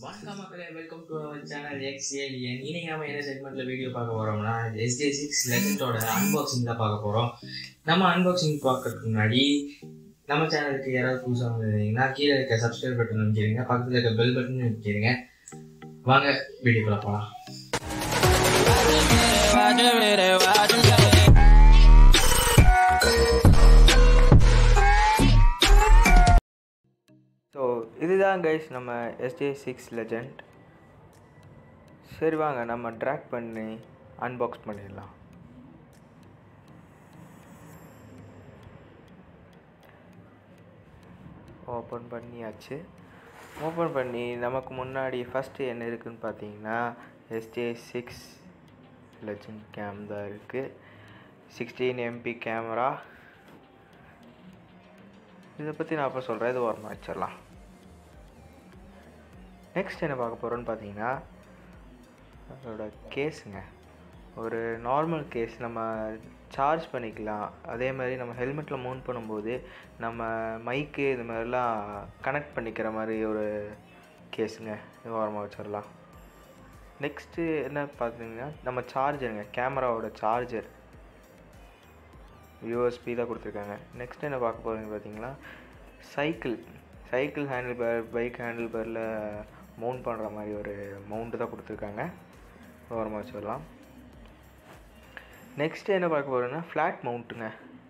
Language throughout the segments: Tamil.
வணக்கம் மக்களே welcome to our channel X alien இன்னைக்கு நம்ம என்ன செக்மெண்ட்ல வீடியோ பார்க்க போறோம்னா எஸ்டே சிக்ஸ் லெஜண்டோட அன்பாக்சிங் தான் பார்க்க போறோம் நம்ம அன்பாக்சிங் பார்க்கறதுக்கு முன்னாடி நம்ம சேனலுக்கு யாராவது புதுசாக வந்திருந்தீங்கன்னா கீழே இருக்க சப்ஸ்கிரைப் பட்டன் அமைக்கிறீங்க பக்கத்தில் இருக்க பெல் பட்டன் அமைக்கிறீங்க வாங்க வீடியோக்குள்ள போகலாம் ஸோ இதுதான் கைஸ் நம்ம எஸ்ஜே சிக்ஸ் லெஜண்ட் சரி வாங்க நம்ம ட்ராக் பண்ணி அன்பாக்ஸ் பண்ணிடலாம் ஓப்பன் பண்ணியாச்சு ஓப்பன் பண்ணி நமக்கு முன்னாடி ஃபஸ்ட்டு என்ன இருக்குதுன்னு பார்த்தீங்கன்னா எஸ்ஜே சிக்ஸ் லெஜண்ட் கேம் தான் இருக்குது சிக்ஸ்டீன் எம்பி கேமரா இதை பற்றி நான் அப்போ சொல்கிறேன் இது ஓரமாக வச்சிடலாம் நெக்ஸ்ட் என்ன பார்க்க போகிறோன்னு பார்த்தீங்கன்னா அதோட கேஸுங்க ஒரு நார்மல் கேஸ் நம்ம சார்ஜ் பண்ணிக்கலாம் அதே மாதிரி நம்ம ஹெல்மெட்டில் மவுண்ட் பண்ணும்போது நம்ம மைக்கு இது மாதிரிலாம் கனெக்ட் பண்ணிக்கிற மாதிரி ஒரு கேஸுங்க இது ஓரமாக வச்சிடலாம் நெக்ஸ்ட்டு என்ன பார்த்தீங்கன்னா நம்ம சார்ஜருங்க கேமராவோட சார்ஜர் யூஎஸ்பி தான் கொடுத்துருக்காங்க நெக்ஸ்ட் என்ன பார்க்க போகிறீங்க பார்த்தீங்களா cycle cycle handle bar bike handle பேரில் மவுண்ட் பண்ணுற மாதிரி ஒரு மவுண்ட்டு தான் கொடுத்துருக்காங்க ஓரமாக வச்சிடலாம் நெக்ஸ்ட்டு என்ன பார்க்க போகிறோன்னா ஃப்ளாட் மவுண்ட்டுங்க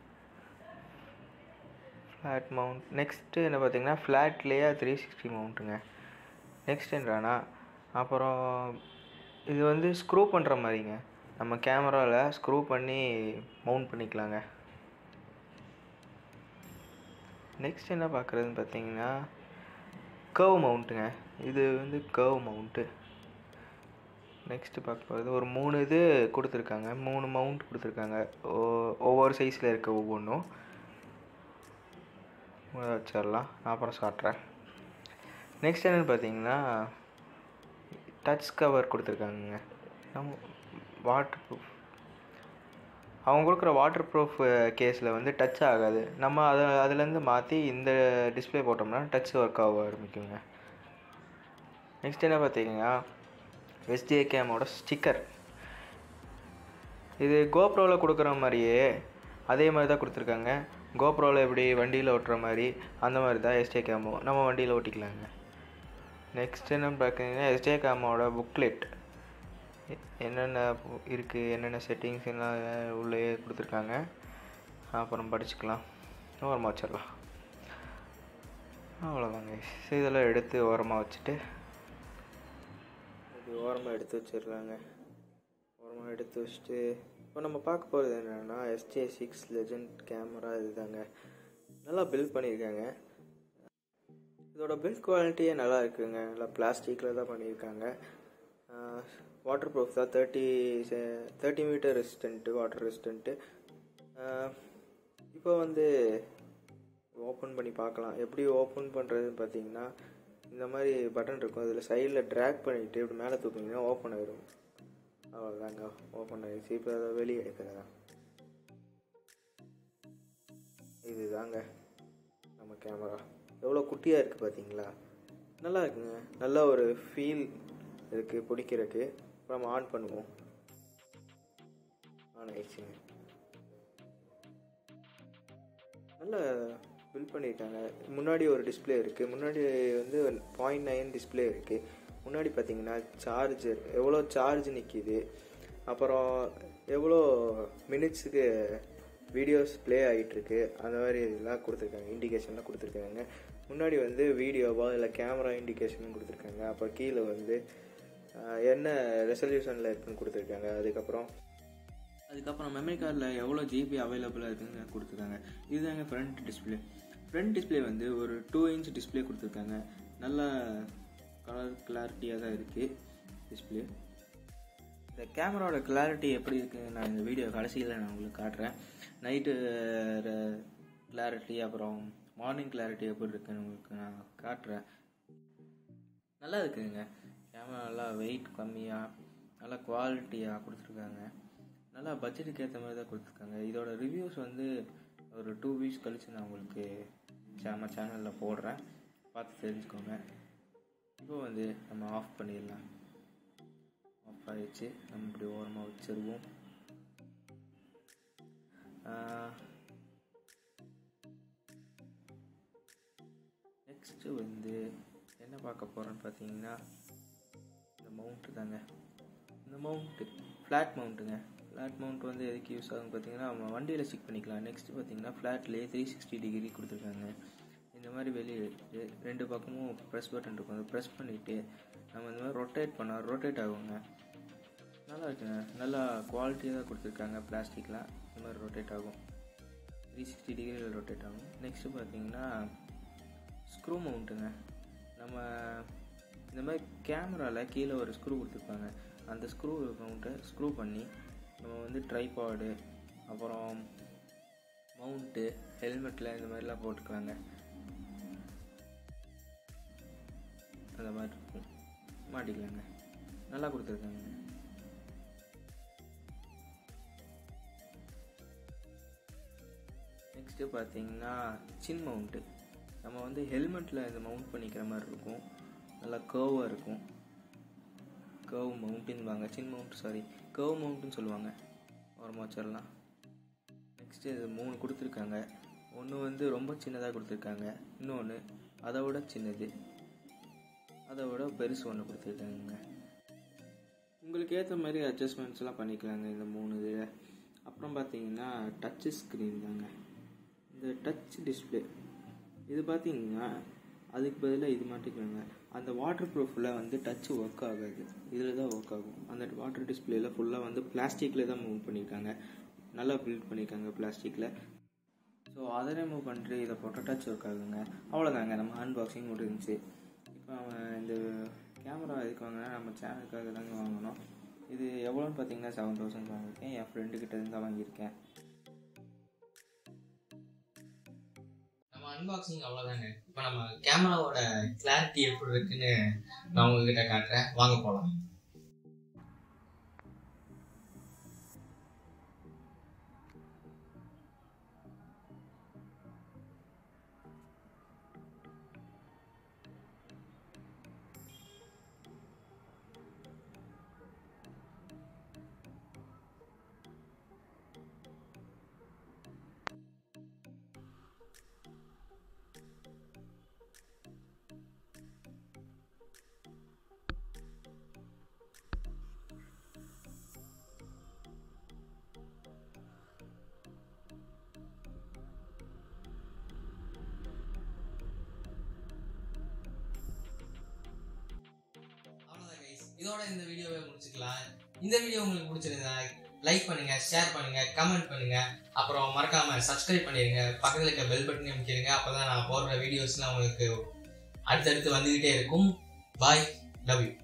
ஃப்ளாட் மவுண்ட் நெக்ஸ்ட்டு என்ன பார்த்தீங்கன்னா ஃப்ளாட்லேயே த்ரீ சிக்ஸ்டி மவுண்ட்டுங்க நெக்ஸ்ட் என்னன்னா அப்புறம் இது வந்து ஸ்க்ரூ பண்ணுற மாதிரிங்க நம்ம கேமராவில் ஸ்க்ரூ பண்ணி மவுண்ட் பண்ணிக்கலாங்க நெக்ஸ்ட் என்ன பார்க்குறதுன்னு பார்த்தீங்கன்னா கர்வ் மவுண்ட்டுங்க இது வந்து கர்வ் மவுண்ட்டு நெக்ஸ்ட்டு பார்க்க போகிறது ஒரு மூணு இது கொடுத்துருக்காங்க மூணு மவுண்ட் கொடுத்துருக்காங்க ஓ- ஒவ்வொரு சைஸில் இருக்க ஒவ்வொன்றும் வச்சிடலாம் நான் அப்புறம் காட்டுறேன் நெக்ஸ்ட் என்னென்னு பார்த்தீங்கன்னா டச் கவர் கொடுத்துருக்காங்க நம்ம வாட்டர் ப்ரூஃப் அவங்க கொடுக்குற வாட்டர் ப்ரூஃப் கேஸில் வந்து டச் ஆகாது நம்ம அதை அதுலேருந்து மாற்றி இந்த டிஸ்ப்ளே போட்டோம்னா டச் ஒர்க் ஆக ஆரம்பிக்குங்க நெக்ஸ்ட் என்ன பார்த்தீங்கன்னா எஸ்ஜே கேமோட ஸ்டிக்கர் இது கோப்ரோவில் கொடுக்குற மாதிரியே அதே மாதிரி தான் கொடுத்துருக்காங்க கோப்ரோவில் எப்படி வண்டியில் ஓட்டுற மாதிரி அந்த மாதிரி தான் எஸ்ஜே கேமோ நம்ம வண்டியில் ஓட்டிக்கலாங்க நெக்ஸ்ட் என்ன பார்த்தீங்கன்னா எஸ்ஜே கேமோட புக்லெட் என்னென்ன இருக்குது என்னென்ன செட்டிங்ஸ் எல்லாம் உள்ளே கொடுத்துருக்காங்க அப்புறம் படிச்சுக்கலாம் ஓரமாக வச்சிடலாம் அவ்வளோதாங்க சரி, இதெல்லாம் எடுத்து ஓரமாக வச்சுட்டு இது ஓரமாக எடுத்து வச்சிடலாங்க ஓரமாக எடுத்து வச்சுட்டு இப்போ நம்ம பார்க்க போகிறது என்னென்னா எஸ்ஜே சிக்ஸ் லெஜண்ட் கேமரா இதுதாங்க நல்லா பில்ட் பண்ணியிருக்காங்க இதோட பில்ட் குவாலிட்டியே நல்லா இருக்குங்க நல்லா பிளாஸ்டிக்கில் தான் பண்ணியிருக்காங்க வாட்டர் ப்ரூஃப் தான் thirty thirty metre resistant water resistant இப்போ வந்து ஓப்பன் பண்ணி பார்க்கலாம் எப்படி ஓப்பன் பண்ணுறதுன்னு பார்த்தீங்கன்னா இந்த மாதிரி பட்டன் இருக்கும் அதில் சைடில் ட்ராக் பண்ணிவிட்டு இப்படி மேலே தூக்குனீங்கன்னா ஓப்பன் ஆயிடும் அவ்வளோதாங்க ஓப்பன் ஆயிடுச்சு இப்போ அதை வெளியே எடுக்கிறதா இதுதாங்க நம்ம கேமரா எவ்வளோ குட்டியாக இருக்குது பார்த்தீங்களா நல்லா இருக்குங்க நல்ல ஒரு ஃபீல் இருக்குது பிடிக்கிறதுக்கு இப்போ நம்ம ஆன் பண்ணுவோம் ஆன் ஆயிடுச்சுங்க நல்ல பில்ட் பண்ணியிருக்காங்க முன்னாடி ஒரு டிஸ்ப்ளே இருக்குது முன்னாடி வந்து பாயிண்ட் நைன் டிஸ்ப்ளே இருக்குது முன்னாடி பார்த்தீங்கன்னா சார்ஜர் எவ்வளோ சார்ஜ் நிற்கிது அப்புறம் எவ்வளோ மினிட்ஸுக்கு வீடியோஸ் ப்ளே ஆகிட்டுருக்கு அந்த மாதிரி இதெல்லாம் கொடுத்துருக்காங்க இண்டிகேஷன்லாம் கொடுத்துருக்காங்க முன்னாடி வந்து வீடியோவா இல்லை கேமரா இண்டிகேஷன் கொடுத்துருக்காங்க அப்புறம் கீழே வந்து ஆஹ், என்ன ரெசல்யூஷனில் இருக்குன்னு கொடுத்துருக்காங்க அதுக்கப்புறம் அதுக்கப்புறம் மெமரி கார்டில் எவ்வளோ ஜிபி அவைலபிளாக இருக்குன்னு கொடுத்துருக்காங்க இதுதாங்க ஃப்ரண்ட் டிஸ்பிளே ஃப்ரண்ட் டிஸ்பிளே வந்து ஒரு டூ இன்ச் டிஸ்பிளே கொடுத்துருக்காங்க நல்லா கலர் கிளாரிட்டியாக தான் இருக்குது டிஸ்பிளே இந்த கேமராவோட கிளாரிட்டி எப்படி இருக்குது நான் இந்த வீடியோ கடைசியில் நான் உங்களுக்கு காட்டுறேன் நைட்டு கிளாரிட்டி அப்புறம் மார்னிங் கிளாரிட்டி எப்படி இருக்குன்னு உங்களுக்கு நான் காட்டுறேன் நல்லா இருக்குதுங்க கேமரா நல்லா வெயிட் கம்மியாக நல்லா குவாலிட்டியாக கொடுத்துருக்காங்க நல்லா பட்ஜெட்டுக்கு ஏற்ற மாதிரி தான் கொடுத்துருக்காங்க இதோட ரிவ்யூஸ் வந்து ஒரு டூ வீக்ஸ் கழிச்சு நான் உங்களுக்கு நம்ம சேனலில் போடுறேன் பார்த்து தெரிஞ்சுக்கோங்க இப்போ வந்து நம்ம ஆஃப் பண்ணிடலாம் ஆஃப் ஆகிடுச்சு நம்ம இப்படி ஓரமாக வச்சிருவோம் நெக்ஸ்ட்டு வந்து என்ன பார்க்க போகிறோன்னு பார்த்தீங்கன்னா இந்த மவுண்ட்டு தாங்க இந்த மவுண்ட்டு ஃப்ளாட் மவுண்ட்டுங்க ஃப்ளாட் மவுண்ட் வந்து எதுக்கு யூஸ் ஆகும் பார்த்தீங்கன்னா நம்ம வண்டியில் ஸ்டிக் பண்ணிக்கலாம் நெக்ஸ்ட்டு பார்த்தீங்கன்னா ஃப்ளாட்லேயே த்ரீ சிக்ஸ்டி டிகிரி கொடுத்துருக்காங்க இந்த மாதிரி வெளியே எடுத்து ரெண்டு பக்கமும் ப்ரெஸ் பட்டன் இருக்கும் அதை ப்ரெஸ் பண்ணிவிட்டு நம்ம இந்த மாதிரி ரொட்டேட் பண்ணால் ரொட்டேட் ஆகுங்க நல்லா இருக்குங்க நல்லா குவாலிட்டியாக தான் கொடுத்துருக்காங்க பிளாஸ்டிக்லாம் இந்த மாதிரி ரொட்டேட் ஆகும் த்ரீ சிக்ஸ்டி டிகிரியில் ரொட்டேட் ஆகும் நெக்ஸ்ட்டு பார்த்தீங்கன்னா ஸ்க்ரூ மவுண்ட்டுங்க நம்ம இந்த மாதிரி கேமராவில் கீழே ஒரு ஸ்க்ரூ கொடுத்துருப்பாங்க அந்த ஸ்க்ரூ மவுண்ட்டை ஸ்க்ரூ பண்ணி நம்ம வந்து ட்ரைபாடு அப்புறம் மவுண்ட்டு ஹெல்மெட்டில் இந்த மாதிரிலாம் போட்டுக்கலாங்க அந்த மாதிரி இருக்கும் மாட்டிக்கலாங்க நல்லா கொடுத்துருக்காங்க நெக்ஸ்ட்டு பார்த்தீங்கன்னா சின் மவுண்ட்டு நம்ம வந்து ஹெல்மெட்டில் இந்த மவுண்ட் பண்ணிக்கிற மாதிரி இருக்கும் நல்லா கர்வாக இருக்கும் கர்வ் மவுண்ட்டுன்னுவாங்க சின் மவுண்ட் சாரி கர்வ் மவுண்ட்டுன்னு சொல்லுவாங்க ஓரமாக வச்சிடலாம் நெக்ஸ்ட்டு இது மூணு கொடுத்துருக்காங்க ஒன்று வந்து ரொம்ப சின்னதாக கொடுத்துருக்காங்க இன்னொன்று அதை விட சின்னது அதை விட பெருசு ஒன்று கொடுத்துருக்காங்க உங்களுக்கு ஏற்ற மாதிரி அட்ஜஸ்ட்மெண்ட்ஸ்லாம் பண்ணிக்கலாங்க இந்த மூணு இதில் அப்புறம் பார்த்தீங்கன்னா டச்சு ஸ்க்ரீன் தாங்க இந்த டச் டிஸ்பிளே இது பார்த்தீங்கன்னா அதுக்கு பதிலாக இது மாட்டிக்கோங்க அந்த வாட்டர் ப்ரூஃபில் வந்து டச் ஒர்க் ஆகாது இதில் தான் ஒர்க் ஆகும் அந்த வாட்டர் டிஸ்பிளேயில் ஃபுல்லாக வந்து பிளாஸ்டிக்கில் தான் மூவ் பண்ணியிருக்காங்க நல்லா பில்ட் பண்ணியிருக்காங்க பிளாஸ்டிக்கில் ஸோ அதை ரிமூவ் பண்ணிட்டு இதை போட்டால் டச் ஒர்க் ஆகுங்க அவ்வளோதாங்க நம்ம அன்பாக்சிங் முடிஞ்சிச்சு இப்போ அவன் இந்த கேமரா எதுக்கு வாங்கினா நம்ம சேனலுக்காக தாங்க வாங்கினோம் இது எவ்வளோன்னு பார்த்தீங்கன்னா செவன் தௌசண்ட் வாங்கியிருக்கேன் என் ஃப்ரெண்டுக்கிட்ட இருந்து தான் வாங்கியிருக்கேன் நம்ம அன்பாக்சிங் அவ்வளோதாங்க இப்போ நம்ம கேமராவோட கிளாரிட்டி எப்படி இருக்குன்னு நான் உங்ககிட்ட காட்டுறேன் வாங்க போகலாம் அவ்வளோதான் கைஸ் இதோட இந்த வீடியோவை முடிச்சுக்கலாம் இந்த வீடியோ உங்களுக்கு பிடிச்சிருந்தா லைக் பண்ணுங்க ஷேர் பண்ணுங்க கமெண்ட் பண்ணுங்க அப்புறம் மறக்காம சப்ஸ்கிரைப் பண்ணிருங்க பக்கத்துல இருக்க பெல் பட்டன் அமைக்கிருங்க அப்பதான் நான் போடுற வீடியோஸ்லாம் உங்களுக்கு அடுத்தடுத்து வந்துகிட்டே இருக்கும் பாய் லவ் யூ